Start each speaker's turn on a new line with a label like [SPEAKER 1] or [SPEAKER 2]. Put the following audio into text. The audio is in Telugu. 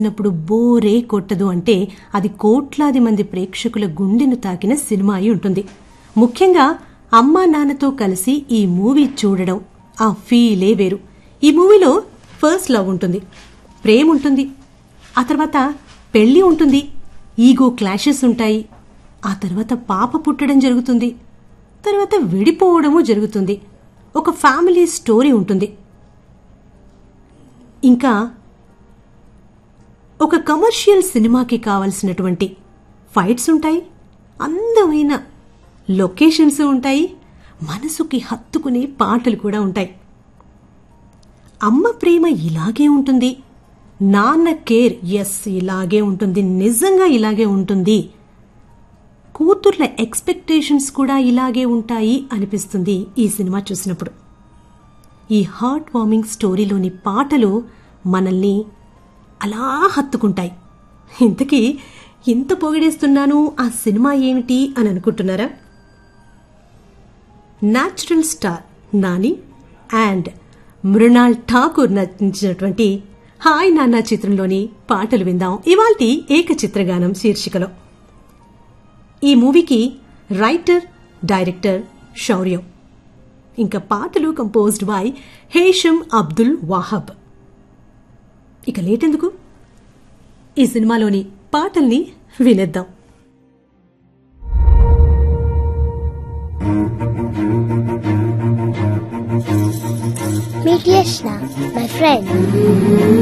[SPEAKER 1] నప్పుడు బోరే కొట్టదు అంటే అది కోట్లాది మంది ప్రేక్షకుల గుండెను తాకిన సినిమా అయి ఉంటుంది ముఖ్యంగా అమ్మా నాన్నతో కలిసి ఈ మూవీ చూడడం ఆ ఫీలే వేరు ఈ మూవీలో ఫస్ట్ లవ్ ఉంటుంది ప్రేమ ఉంటుంది ఆ తర్వాత పెళ్లి ఉంటుంది ఈగో క్లాషెస్ ఉంటాయి ఆ తర్వాత పాప పుట్టడం జరుగుతుంది తర్వాత విడిపోవడము జరుగుతుంది ఒక ఫ్యామిలీ స్టోరీ ఉంటుంది ఇంకా ఒక కమర్షియల్ సినిమాకి కావలసినటువంటి ఫైట్స్ ఉంటాయి అందమైన లొకేషన్స్ ఉంటాయి మనసుకి హత్తుకునే పాటలు కూడా ఉంటాయి అమ్మ ప్రేమ ఇలాగే ఉంటుంది నాన్న కేర్ ఎస్ ఇలాగే ఉంటుంది నిజంగా ఇలాగే ఉంటుంది కూతుర్ల ఎక్స్పెక్టేషన్స్ కూడా ఇలాగే ఉంటాయి అనిపిస్తుంది ఈ సినిమా చూసినప్పుడు ఈ హార్ట్ వార్మింగ్ స్టోరీలోని పాటలు మనల్ని అలా హత్తుకుంటాయి ఇంతకీ ఇంత పొగిడేస్తున్నాను ఆ సినిమా ఏమిటి అని అనుకుంటున్నారా natural star Nani and Mrunal Thakur నటించినటువంటి హాయ్ నాన్న చిత్రంలోని పాటలు విందాం ఇవాల్టి ఏక చిత్రగానం శీర్షికలో ఈ మూవీకి రైటర్ డైరెక్టర్ శౌర్యం ఇంకా పాటలు కంపోజ్డ్ బై హేషం అబ్దుల్ వాహబ్ ఇక లేటెందుకు ఈ సినిమాలోని పాటల్ని వినేద్దాం
[SPEAKER 2] Meet Yashna, my friend.